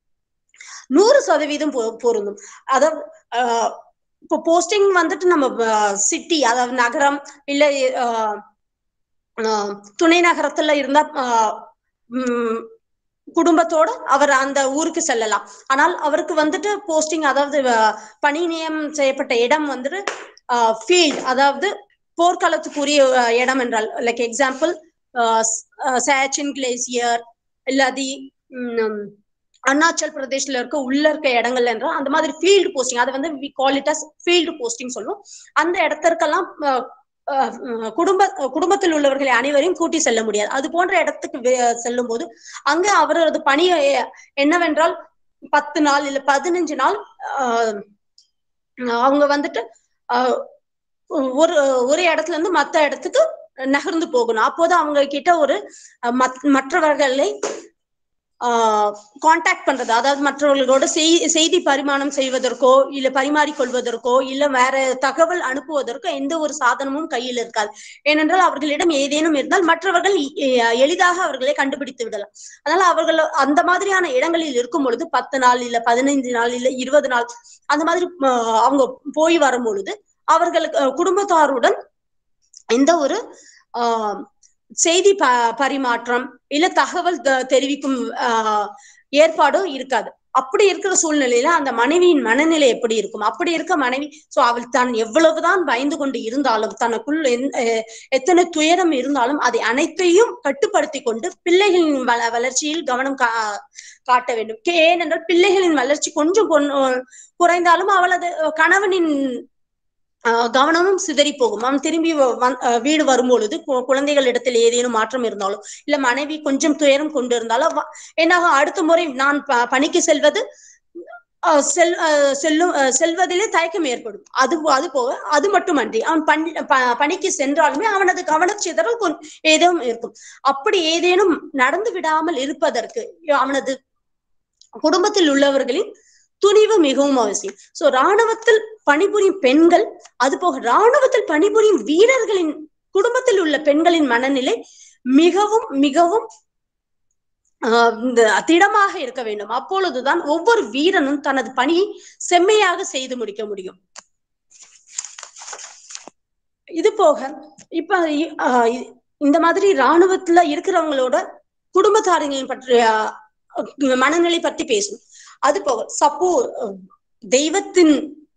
நூறு சதவீதம் பொ- பொருந்தும் அதாவது ஆஹ், இப்போ போஸ்டிங் வந்துட்டு நம்ம சிட்டி அதாவது நகரம் இல்ல ஆஹ், ஆஹ், துணை நகரத்துல இருந்தா ஆஹ், உம், குடும்பத்தோட அவர் அந்த ஊருக்கு செல்லலாம் ஆனால் அவருக்கு வந்துட்டு போஸ்டிங் அதாவது அஹ், பணி நியமனம் செய்யப்பட்ட இடம் வந்துட்டு ஃபீல்ட் அதாவது போர்க்களத்துக்குரிய அஹ், இடம் என்றால் லைக் எக்ஸாம்பிள் சேச்சின் கிளேசியர் இல்லாதி உம், அருணாச்சல் பிரதேஷ்ல இருக்க உள்ள இருக்க இடங்கள்ல என்றால் அந்த மாதிரி ஃபீல்டு போஸ்டிங் அதை வந்து we call it as field posting சொல்லுவோம் அந்த இடத்திற்கெல்லாம் அஹ், அஹ், உம், குடும்ப குடும்பத்தில் உள்ளவர்களை அனைவரையும் கூட்டி செல்ல முடியாது அது போன்ற இடத்துக்கு வே- செல்லும் போது அங்க அவரது பணி அஹ், என்னவென்றால் பத்து நாள் இல்ல பதினஞ்சு நாள் ஆஹ், அவங்க வந்துட்டு ஆஹ், ஒரு ஒரு இடத்துல இருந்து மத்த இடத்துக்கு நகர்ந்து போகணும் அப்போதான் அவங்க கிட்ட ஒரு அஹ், மத்- மற்றவர்களை காண்டாக்ட் பண்றது அதாவது மற்றவர்களோட செய்- செய்தி பரிமாணம் செய்வதற்கோ இல்ல பரிமாறிக்கொள்வதற்கோ இல்ல வேற தகவல் அனுப்புவதற்கோ எந்த ஒரு சாதனமும் கையில் இருக்காது ஏனென்றால் அவர்களிடம் ஏதேனும் இருந்தால் மற்றவர்கள் எ- எளிதாக அவர்களை கண்டுபிடித்து விடலாம் அதனால அவர்கள் அந்த மாதிரியான இடங்களில் இருக்கும் பொழுது பத்து நாள் இல்ல பதினைந்து நாள் இல்ல இருபது நாள் அந்த மாதிரி அஹ், அவங்க போய் வரும் பொழுது அவர்களுக்கு அஹ், குடும்பத்தாருடன் எந்த ஒரு ஆஹ் செய்தி ப பரிமாற்றம் இல்ல தகவல் த- தெரிவிக்கும் ஆஹ் ஏற்பாடும் இருக்காது அப்படி இருக்கிற சூழ்நிலையில அந்த மனைவியின் மனநிலை எப்படி இருக்கும் அப்படி இருக்க மனைவி சோ அவள் தான் எவ்வளவுதான் பயந்து கொண்டு இருந்தாலும் தனக்குள் எந்த- அஹ் எத்தனை துயரம் இருந்தாலும் அதை அனைத்தையும் கட்டுப்படுத்தி கொண்டு பிள்ளைகளின் வள வளர்ச்சியில் கவனம் கா காட்ட வேண்டும் கே- ஏனென்றால் பிள்ளைகளின் வளர்ச்சி கொஞ்சம் கொன்- குறைந்தாலும் அவளது கணவனின் ஆஹ் கவனமும் சிதறி போகும் அவன் திரும்பி வ- வந்- ஆஹ் வீடு வரும்பொழுது கு- குழந்தைகளிடத்தில் ஏதேனும் மாற்றம் இருந்தாலும் இல்ல மனைவி கொஞ்சம் துயரம் கொண்டு இருந்தாலும் வ- என்னாகும் அடுத்த முறை நான் ப- பணிக்கு செல்வது ஆஹ் செல் ஆஹ் செல்லும் ஆஹ் செல்வதிலே தயக்கம் ஏற்படும் அது அது போக அது மட்டுமன்றி அவன் பணி ப- பணிக்கு சென்றாலுமே அவனது கவனச்சிதறல் கொஞ்~ ஏதோ இருக்கும் அப்படி ஏதேனும் நடந்து விடாமல் இருப்பதற்கு அவனது குடும்பத்தில் உள்ளவர்களின் துணிவு மிகவும் அவசியம் சோ ராணுவத்தில் பணிபுரியும் பெண்கள் அது போக ராணுவத்தில் பணிபுரியும் வீரர்களின் குடும்பத்தில் உள்ள பெண்களின் மனநிலை மிகவும் மிகவும் ஆஹ் இந்த திடமாக இருக்க வேண்டும் அப்பொழுதுதான் ஒவ்வொரு வீரனும் தனது பணியை செம்மையாக செய்து முடிக்க முடியும் இது போக இப்ப இ- ஆஹ் இ- இந்த மாதிரி ராணுவத்துல இருக்கிறவங்களோட குடும்பத்தாரங்களின் பற்றிய ஆஹ் மனநிலை பற்றி பேசணும் அது போக சப்போ தெய்வத்தின்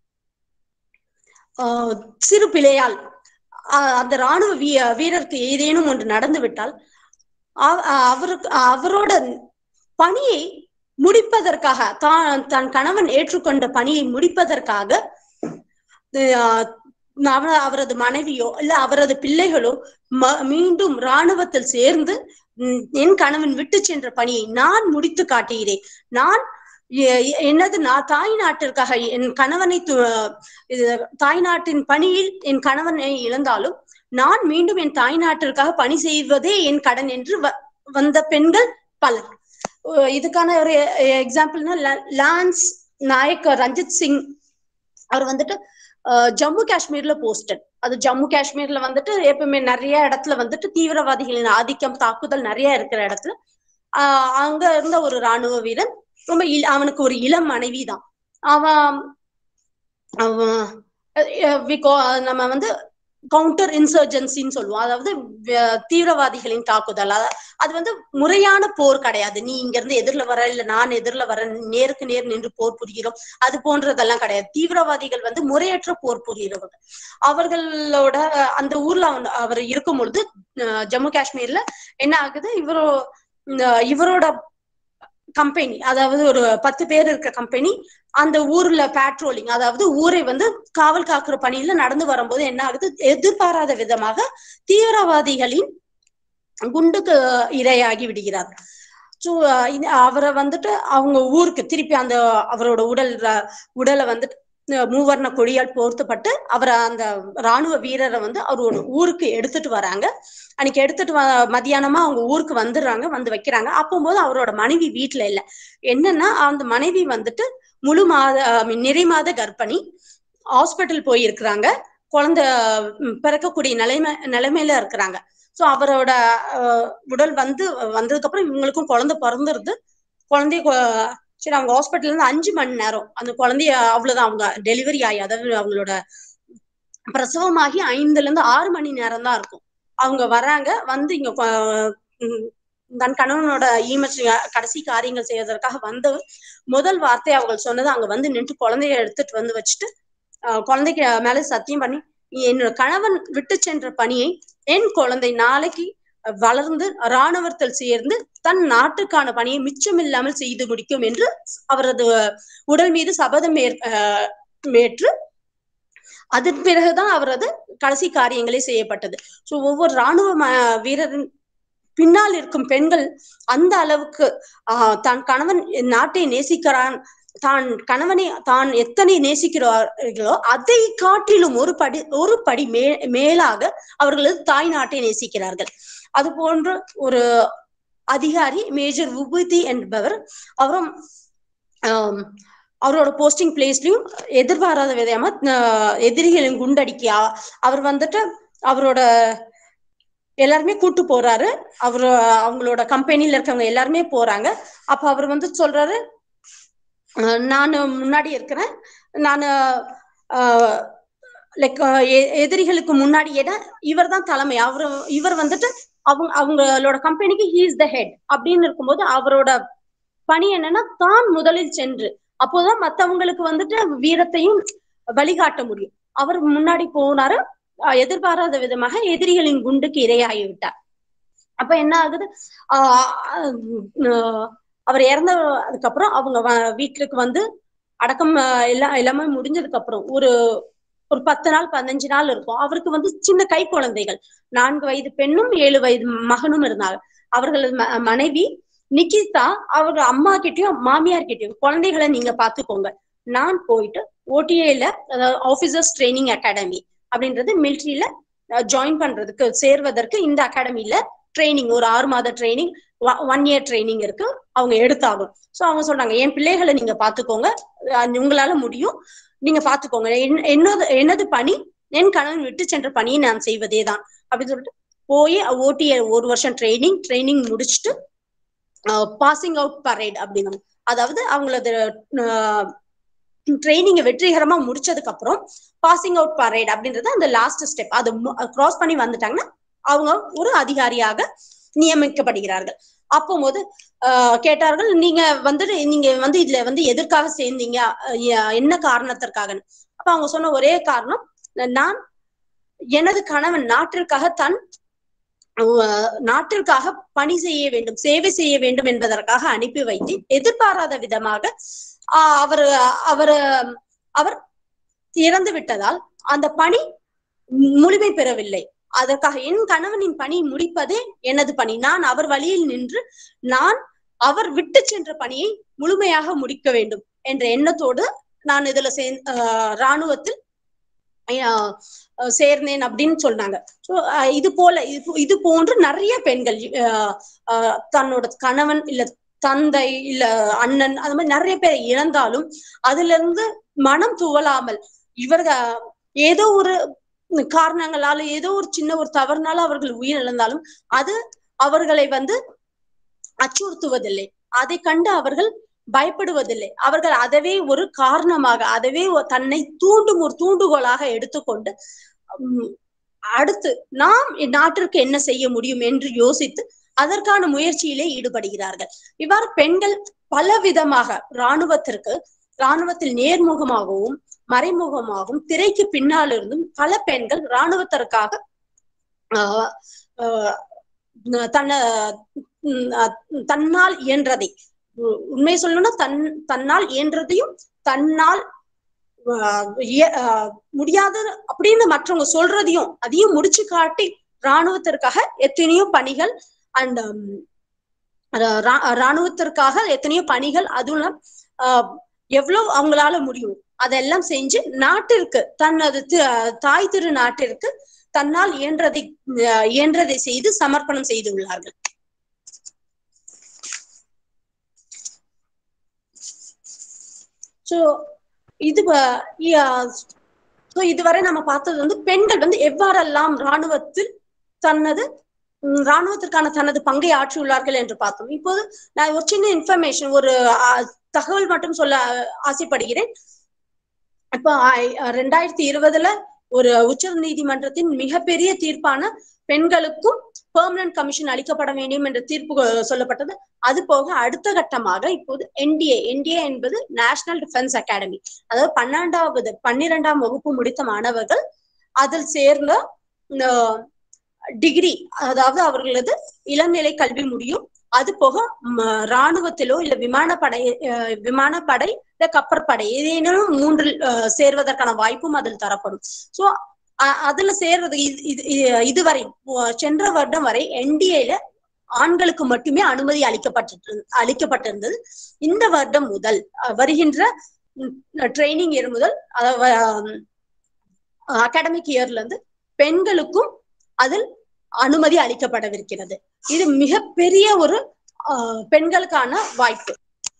ஆஹ் சிறு பிழையால் ஆஹ் அந்த ராணுவ வீ வீரருக்கு ஏதேனும் ஒன்று நடந்து விட்டால் அவ- அவருக்கு அவரோட பணியை முடிப்பதற்காக தான் தன் கணவன் ஏற்றுக்கொண்ட பணியை முடிப்பதற்காக ஆஹ் அவ- அவரது மனைவியோ இல்ல அவரது பிள்ளைகளோ ம- மீண்டும் ராணுவத்தில் சேர்ந்து ம், என் கணவன் விட்டு சென்ற பணியை நான் முடித்து காட்டுகிறேன் நான் எ- என்னது நான் தாய் நாட்டிற்காக என் கணவனை து- இது தாய் நாட்டின் பணியில் என் கணவனை இழந்தாலும் நான் மீண்டும் என் தாய் நாட்டிற்காக பணி செய்வதே என் கடன் என்று வ- வந்த பெண்கள் பலர் அஹ் இதுக்கான ஒரு எக்ஸாம்பிள்னா லான்ஸ் நாயக் ரஞ்சித் சிங் அவர் வந்துட்டு அஹ், ஜம்மு காஷ்மீர்ல போஸ்டட் அது ஜம்மு காஷ்மீர்ல வந்துட்டு எப்பவுமே நிறைய இடத்துல வந்துட்டு தீவிரவாதிகளின் ஆதிக்கம் தாக்குதல் நிறைய இருக்கிற இடத்துல ஆஹ் அங்க இருந்த ஒரு ராணுவ வீரன் ரொம்ப இள- அவனுக்கு ஒரு இளம் மனைவி தான் அவன் அவன் அஹ் we call- நம்ம வந்து கவுண்டர் இன்சர்ஜென்சின்னு சொல்லுவோம் அதாவது வ- தீவிரவாதிகளின் தாக்குதல் அத- அது வந்து முறையான போர் கிடையாது நீ இங்க இருந்து எதிரில வர இல்ல நான் எதிரில வர நேருக்கு நேர் நின்று போர் புரிகிறோம் அது போன்றதெல்லாம் கிடையாது தீவிரவாதிகள் வந்து முறையற்ற போர் புரிகிறவங்க அவர்களோட அஹ், அந்த ஊர்ல அவன் அவர் இருக்கும் பொழுது அஹ், ஜம்மு காஷ்மீர்ல என்ன ஆகுது இவரோ இந்த இவரோட கம்பெனி அதாவது ஒரு பத்து பேர் இருக்க கம்பெனி அந்த ஊர்ல பேட்ரோலிங் அதாவது ஊரை வந்து காவல் காக்குற பணியில நடந்து வரும்போது என்ன ஆகுது எதிர்பாராத விதமாக தீவிரவாதிகளின் குண்டுக்கு இரையாகி விடுகிறார் ஸோ அவரை வந்துட்டு அவங்க ஊருக்கு திருப்பி அந்த அவரோட உடல் ர- உடலை வந்துட்டு அஹ் மூவர்ண கொடியால் போர்த்தப்பட்டு அவரை அந்த ராணுவ வீரரை வந்து அவரோட ஊருக்கு எடுத்துட்டு வராங்க அன்னைக்கு எடுத்துட்டு வ மதியானமா அவங்க ஊருக்கு வந்துடுறாங்க வந்து வைக்கிறாங்க அப்போது அவரோட மனைவி வீட்டுல இல்ல என்னன்னா அந்த மனைவி வந்துட்டு முழு மாத I mean, நிறை மாத கர்ப்பிணி ஹாஸ்பிட்டல் போயிருக்கிறாங்க குழந்தை ம், பிறக்கக்கூடிய நிலைமை நிலைமையில இருக்கிறாங்க சோ அவரோட அஹ், உடல் வந்து வந்ததுக்கு அப்புறம் இவங்களுக்கும் குழந்தை பிறந்துருது குழந்தைய கொ- சரி அவங்க ஹாஸ்பிட்டல்ல இருந்து அஞ்சு மணி நேரம் அந்த குழந்தைய அவ்வளவுதான் அவங்க டெலிவரி ஆகி அதாவது அவங்களோட பிரசவமாகி ஐந்துல இருந்து ஆறு மணி நேரம் தான் இருக்கும் அவங்க வராங்க வந்து இங்க கொ- ம், தன் கணவனோட ஈமச் கடைசி காரியங்கள் செய்வதற்காக வந்தவர் முதல் வார்த்தை அவர்கள் சொன்னது அங்க வந்து நின்று குழந்தைய எடுத்துட்டு வந்து வச்சுட்டு அஹ், குழந்தைக்கு மேல சத்தியம் பண்ணி என்னோட கணவன் விட்டு சென்ற பணியை என் குழந்தை நாளைக்கு வளர்ந்து இராணுவத்தில் சேர்ந்து தன் நாட்டுக்கான பணியை மிச்சமில்லாமல் செய்து முடிக்கும் என்று அவரது உடல் மீது சபதம் மேற் அஹ், மேற்று அதன் பிறகுதான் அவரது கடைசி காரியங்களே செய்யப்பட்டது சோ ஒவ்வொரு ராணுவ ம- வீரரின் பின்னால் இருக்கும் பெண்கள் அந்த அளவுக்கு ஆஹ் தன் கணவன் நாட்டை நேசிக்கிறான் தான் கணவனை தான் எத்தனை நேசிக்கிறார்களோ அதை காட்டிலும் ஒரு படி ஒரு படி மே மேலாக அவர்களது தாய் நாட்டை நேசிக்கிறார்கள் அது போன்ற ஒரு அதிகாரி மேஜர் விபூதி என்பவர் அவரும் ஆம், அவரோட போஸ்டிங் பிளேஸ்லயும் எதிர்பாராத விதமா ஆஹ், எதிரிகளின் குண்டடிக்க அவர் வந்துட்டு அவரோட எல்லாருமே கூட்டு போறாரு அவரு அவங்களோட கம்பெனில இருக்கவங்க எல்லாருமே போறாங்க அப்ப அவர் வந்து சொல்றாரு அஹ் நான் முன்னாடி இருக்கிறேன் நான் லைக் எதிரிகளுக்கு முன்னாடி ஏன்னா இவர் தான் தலைமை அவரு இவர் வந்துட்டு அவங்க அவங்களோட கம்பெனிக்கு ஹீ இஸ் த ஹெட் அப்படின்னு இருக்கும்போது அவரோட பணி என்னன்னா தான் முதலில் சென்று அப்போதான் மத்தவங்களுக்கு வந்துட்டு வீரத்தையும் வழிகாட்ட முடியும் அவர் முன்னாடி போனாரு அஹ் எதிர்பாராத விதமாக எதிரிகளின் குண்டுக்கு இரையாகி விட்டார் அப்ப என்ன ஆகுது ஆஹ் ஆஹ் அவர் இறந்த அதுக்கப்புறம் அவங்க வ- வீட்டுக்கு வந்து அடக்கம் ஆஹ் எல்லாம் எல்லாமே முடிஞ்சதுக்கு அப்புறம் ஒரு ஒரு பத்து நாள் பதினஞ்சு நாள் இருக்கும் அவருக்கு வந்து சின்ன கை குழந்தைகள் நான்கு வயது பெண்ணும் ஏழு வயது மகனும் இருந்தாங்க அவர்களது ம- மனைவி நிகிதா அவங்க அம்மா கிட்டயும் மாமியார் கிட்டயும் குழந்தைகளை நீங்க பாத்துக்கோங்க நான் போயிட்டு ஓடிஏல அதாவது ஆபீசர்ஸ் ட்ரைனிங் அகாடமி அப்படின்றது மிலிட்ரியில ஜாயின் பண்றதுக்கு சேர்வதற்கு இந்த அகாடமில ட்ரைனிங் ஒரு ஆறு மாத ட்ரைனிங் ஒன் இயர் ட்ரைனிங் இருக்கு அவங்க எடுத்தாகும் சோ அவங்க சொல்றாங்க என் பிள்ளைகளை நீங்க பாத்துக்கோங்க அஹ் உங்களால முடியும் நீங்க பாத்துக்கோங்க என்- என்னது எனது பணி என் கணவன் விட்டு சென்ற பணியை நான் செய்வதே தான் அப்படின்னு சொல்லிட்டு போய் ஓட்டிய ஒரு வருஷம் ட்ரைனிங் ட்ரைனிங் முடிச்சுட்டு பாசிங் அவுட் பரேட் அப்படின்னு அதாவது அவங்களது ட்ரைனிங்கை வெற்றிகரமா முடிச்சதுக்கு அப்புறம் பாசிங் அவுட் பரேட் அப்படின்றது அந்த லாஸ்ட் ஸ்டெப் அது கிராஸ் பண்ணி வந்துட்டாங்கன்னா அவங்க ஒரு அதிகாரியாக நியமிக்கப்படுகிறார்கள் அப்போது ஆஹ் கேட்டார்கள் நீங்க வந்துட்டு நீங்க வந்து இதுல வந்து எதற்காக சேர்ந்தீங்க அஹ் எ- என்ன காரணத்திற்காகன்னு அப்ப அவங்க சொன்ன ஒரே காரணம் நான் எனது கணவன் நாட்டிற்காக தன் அஹ் நாட்டிற்காக பணி செய்ய வேண்டும் சேவை செய்ய வேண்டும் என்பதற்காக அனுப்பி வைத்து எதிர்பாராத விதமாக ஆஹ் அவர் அவர் அவர் இறந்து விட்டதால் அந்த பணி முழுமை பெறவில்லை அதற்காக என் கணவனின் பணி முடிப்பதே எனது பணி நான் அவர் வழியில் நின்று நான் அவர் விட்டு சென்ற பணியை முழுமையாக முடிக்க வேண்டும் என்ற எண்ணத்தோடு நான் இதுல சே இராணுவத்தில் சேர்ந்தேன் அப்படின்னு சொன்னாங்க ஸோ இது போல இது போன்று நிறைய பெண்கள் தன்னோட கணவன் இல்ல தந்தை இல்ல அண்ணன் அது மாதிரி நிறைய பேர் இழந்தாலும் அதுல இருந்து மனம் துவலாமல் இவர்கள் ஏதோ ஒரு காரணங்களால ஏதோ ஒரு சின்ன ஒரு தவறுனால அவர்கள் உயிரிழந்தாலும் அது அவர்களை வந்து அச்சுறுத்துவதில்லை அதை கண்டு அவர்கள் பயப்படுவதில்லை அவர்கள் அதவே ஒரு காரணமாக அதவே தன்னை தூண்டும் ஒரு தூண்டுகோலாக எடுத்துக்கொண்டு அடுத்து நாம் நாட்டிற்கு என்ன செய்ய முடியும் என்று யோசித்து அதற்கான முயற்சியிலே ஈடுபடுகிறார்கள் இவ்வாறு பெண்கள் பல விதமாக இராணுவத்திற்கு இராணுவத்தில் நேர்முகமாகவும் மறைமுகமாகவும் திரைக்கு பின்னால் இருந்தும் பல பெண்கள் இராணுவத்திற்காக தன்னை தன்னால் இயன்றதை உண்மை சொல்லணும்னா தன் தன்னால் இயன்றதையும் தன்னால் முடியாது அப்படின்னு மற்றவங்க சொல்றதையும் அதையும் முடிச்சு காட்டி இராணுவத்திற்காக எத்தனையோ பணிகள் அண்ட் இராணுவத்திற்காக எத்தனையோ பணிகள் அதுவும் எவ்வளவு அவங்களால முடியும் அதெல்லாம் செஞ்சு நாட்டிற்கு தனது தாய் திரு நாட்டிற்கு தன்னால் இயன்றதை இயன்றதை செய்து சமர்ப்பணம் செய்துள்ளார்கள் ஸோ இது ஸோ இதுவரை நம்ம பார்த்தது வந்து பெண்கள் வந்து எவ்வாறெல்லாம் இராணுவத்தில் தனது இராணுவத்திற்கான தனது பங்கை ஆற்றியுள்ளார்கள் என்று பார்த்தோம் இப்போது நான் ஒரு சின்ன இன்ஃபர்மேஷன் ஒரு தகவல் மட்டும் சொல்ல ஆசைப்படுகிறேன் இப்போ ரெண்டாயிரத்தி இருபதுல ஒரு உச்ச நீதிமன்றத்தின் மிகப்பெரிய தீர்ப்பான பெண்களுக்கும் பெர்மனன்ட் கமிஷன் அளிக்கப்பட வேண்டும் என்ற தீர்ப்பு சொல்லப்பட்டது அது போக அடுத்த கட்டமாக இப்போது என்டிஏ என்டிஏ என்பது நேஷனல் டிஃபென்ஸ் அகாடமி அதாவது பன்னெண்டாவது பன்னிரெண்டாம் வகுப்பு முடித்த மாணவர்கள் அதில் சேர்ந்த டிகிரி அதாவது அவர்களது இளநிலை கல்வி முடியும் அது போக இராணுவத்திலோ இல்ல விமானப்படை விமானப்படை இல்ல கப்பற்படை ஏதேனும் மூன்றில் சேர்வதற்கான வாய்ப்பும் அதில் தரப்படும் சோ அதுல சேர்றது இதுவரை சென்ற வருடம் வரை என்டிஏல ஆண்களுக்கு மட்டுமே அனுமதி அளிக்கப்பட்டு அளிக்கப்பட்டிருந்தது இந்த வருடம் முதல் வருகின்ற ட்ரைனிங் இயர் முதல் அகாடமிக் இயர்ல இருந்து பெண்களுக்கும் அதில் அனுமதி அளிக்கப்படவிருக்கிறது இது மிகப்பெரிய ஒரு பெண்களுக்கான வாய்ப்பு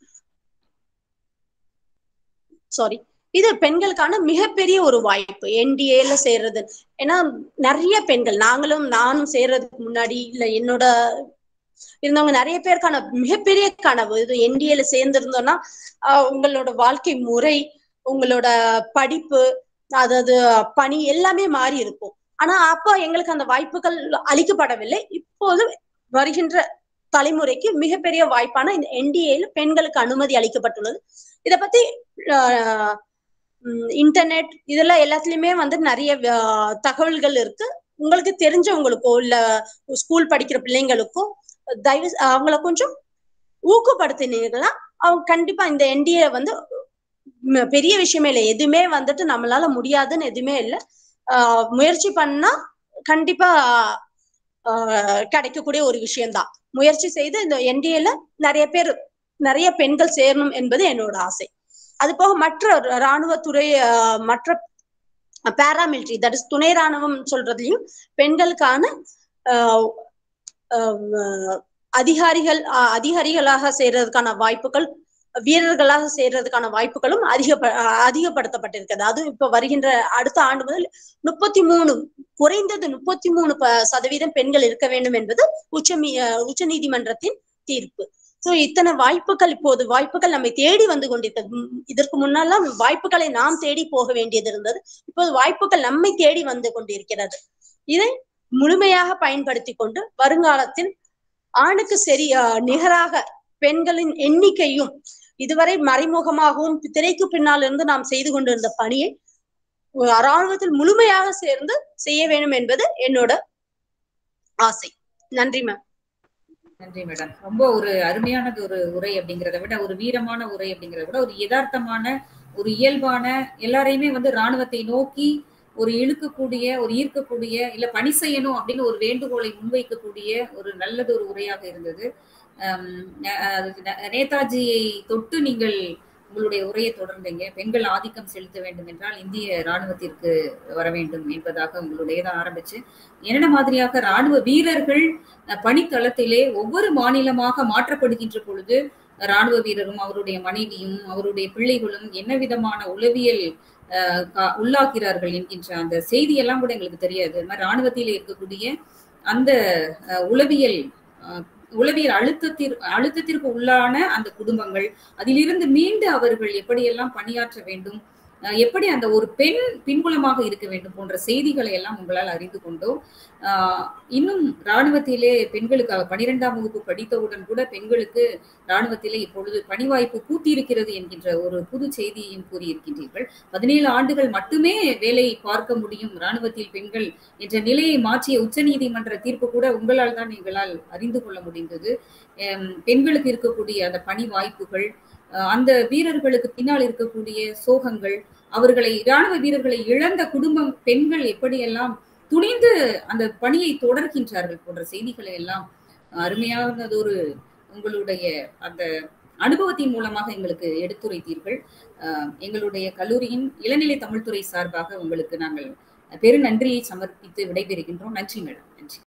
சாரி இது பெண்களுக்கான மிகப்பெரிய ஒரு வாய்ப்பு என்டிஏல சேர்றது ஏன்னா நிறைய பெண்கள் நாங்களும் நானும் சேர்றதுக்கு முன்னாடி இல்ல என்னோட இருந்தவங்க நிறைய பேருக்கான மிகப்பெரிய கனவு இது என்டிஏல சேர்ந்திருந்தோம்னா உங்களோட வாழ்க்கை முறை உங்களோட படிப்பு அதாவது பணி எல்லாமே மாறி இருக்கும் ஆனா அப்போ எங்களுக்கு அந்த வாய்ப்புகள் அளிக்கப்படவில்லை இப்போது வருகின்ற தலைமுறைக்கு மிகப்பெரிய வாய்ப்பான இந்த என்டிஏல பெண்களுக்கு அனுமதி அளிக்கப்பட்டுள்ளது இத பத்தி இன்டர்நெட் இதெல்லாம் எல்லாத்துலயுமே வந்து நிறைய தகவல்கள் இருக்கு உங்களுக்கு தெரிஞ்சவங்களுக்கோ இல்ல ஸ்கூல் படிக்கிற பிள்ளைங்களுக்கோ தயவு அவங்கள கொஞ்சம் ஊக்கப்படுத்தினீங்கன்னா அவங்க கண்டிப்பா இந்த என்டிஏ வந்து பெரிய விஷயமே இல்லை எதுவுமே வந்துட்டு நம்மளால முடியாதுன்னு எதுவுமே இல்லை முயற்சி பண்ணா கண்டிப்பா கிடைக்கக்கூடிய ஒரு விஷயம்தான் முயற்சி செய்து இந்த என்டிஏல நிறைய பேர் நிறைய பெண்கள் சேரணும் என்பது என்னோட ஆசை அது போக மற்ற இராணுவத்துறை மற்ற பேராமிலிட்டரி தட் இஸ் துணை ராணுவம் சொல்றதுலயும் பெண்களுக்கான அதிகாரிகள் அதிகாரிகளாக சேர்றதுக்கான வாய்ப்புகள் வீரர்களாக சேர்றதுக்கான வாய்ப்புகளும் அதிக அதிகப்படுத்தப்பட்டிருக்கிறது அதுவும் இப்ப வருகின்ற அடுத்த ஆண்டு முதல் முப்பத்தி மூணு குறைந்தது முப்பத்தி மூணு சதவீதம் பெண்கள் இருக்க வேண்டும் என்பது உச்ச உச்ச நீதிமன்றத்தின் தீர்ப்பு சோ இத்தனை வாய்ப்புகள் இப்போது வாய்ப்புகள் நம்மை தேடி வந்து கொண்டிருக்கிறது இதற்கு முன்னெல்லாம் வாய்ப்புகளை நாம் தேடி போக வேண்டியது இருந்தது இப்போது வாய்ப்புகள் நம்மை தேடி வந்து கொண்டிருக்கிறது இதை முழுமையாக பயன்படுத்தி கொண்டு வருங்காலத்தில் ஆணுக்கு சரி நிகராக பெண்களின் எண்ணிக்கையும் இதுவரை மறைமுகமாகவும் திரைக்கு பின்னால் இருந்து நாம் செய்து கொண்டிருந்த பணியை ராணுவத்தில் முழுமையாக சேர்ந்து செய்ய வேண்டும் என்பது என்னோட ஆசை நன்றி மேம் நன்றி மேடம் ரொம்ப ஒரு அருமையானது ஒரு உரை அப்படிங்கிறத விட ஒரு வீரமான உரை அப்படிங்கிறத விட ஒரு யதார்த்தமான ஒரு இயல்பான எல்லாரையுமே வந்து ராணுவத்தை நோக்கி ஒரு இழுக்கக்கூடிய ஒரு ஈர்க்கக்கூடிய இல்ல பணி செய்யணும் அப்படின்னு ஒரு வேண்டுகோளை முன்வைக்கக்கூடிய ஒரு நல்லது ஒரு உரையாக இருந்தது நேதாஜியை தொட்டு நீங்கள் உங்களுடைய உரையை தொடர்ந்தீங்க பெண்கள் ஆதிக்கம் செலுத்த வேண்டும் என்றால் இந்திய ராணுவத்திற்கு வர வேண்டும் என்பதாக உங்களுடையதான் ஆரம்பிச்சு என்ன மாதிரியாக ராணுவ வீரர்கள் பணித்தளத்திலே ஒவ்வொரு மாநிலமாக மாற்றப்படுகின்ற பொழுது ராணுவ வீரரும் அவருடைய மனைவியும் அவருடைய பிள்ளைகளும் என்ன விதமான உளவியல் உள்ளாகிறார்கள் என்கின்ற அந்த செய்தியெல்லாம் கூட எங்களுக்கு தெரியாது அது மாதிரி ராணுவத்தில் இருக்கக்கூடிய அந்த உளவியல் உளவியல் அழுத்தத்திற்கு அழுத்தத்திற்கு உள்ளான அந்த குடும்பங்கள் அதிலிருந்து மீண்டு அவர்கள் எப்படியெல்லாம் பணியாற்ற வேண்டும் எப்படி அந்த ஒரு பெண் பின்புலமாக இருக்க வேண்டும் போன்ற செய்திகளை எல்லாம் உங்களால் அறிந்து கொண்டோம் இன்னும் ராணுவத்திலே பெண்களுக்கு பனிரெண்டாம் வகுப்பு படித்தவுடன் கூட பெண்களுக்கு ராணுவத்திலே இப்பொழுது பணி வாய்ப்பு பூத்திருக்கிறது என்கின்ற ஒரு புது செய்தியையும் கூறியிருக்கின்றீர்கள் பதினேழு ஆண்டுகள் மட்டுமே வேலை பார்க்க முடியும் ராணுவத்தில் பெண்கள் என்ற நிலையை மாற்றிய உச்சநீதிமன்ற தீர்ப்பு கூட உங்களால் தான் எங்களால் அறிந்து கொள்ள முடிந்தது பெண்களுக்கு இருக்கக்கூடிய அந்த பணி வாய்ப்புகள் அந்த வீரர்களுக்கு பின்னால் இருக்கக்கூடிய சோகங்கள் அவர்களை இராணுவ வீரர்களை இழந்த குடும்பம் பெண்கள் எப்படியெல்லாம் துணிந்து அந்த பணியை தொடர்கின்றார்கள் போன்ற செய்திகளை எல்லாம் அருமையானதொரு உங்களுடைய அந்த அனுபவத்தின் மூலமாக எங்களுக்கு எடுத்துரைத்தீர்கள் எங்களுடைய கல்லூரியின் இளநிலை தமிழ்துறை சார்பாக உங்களுக்கு நாங்கள் பெரு நன்றியை சமர்ப்பித்து விடைபெறுகின்றோம் நன்றி மேடம் நன்றி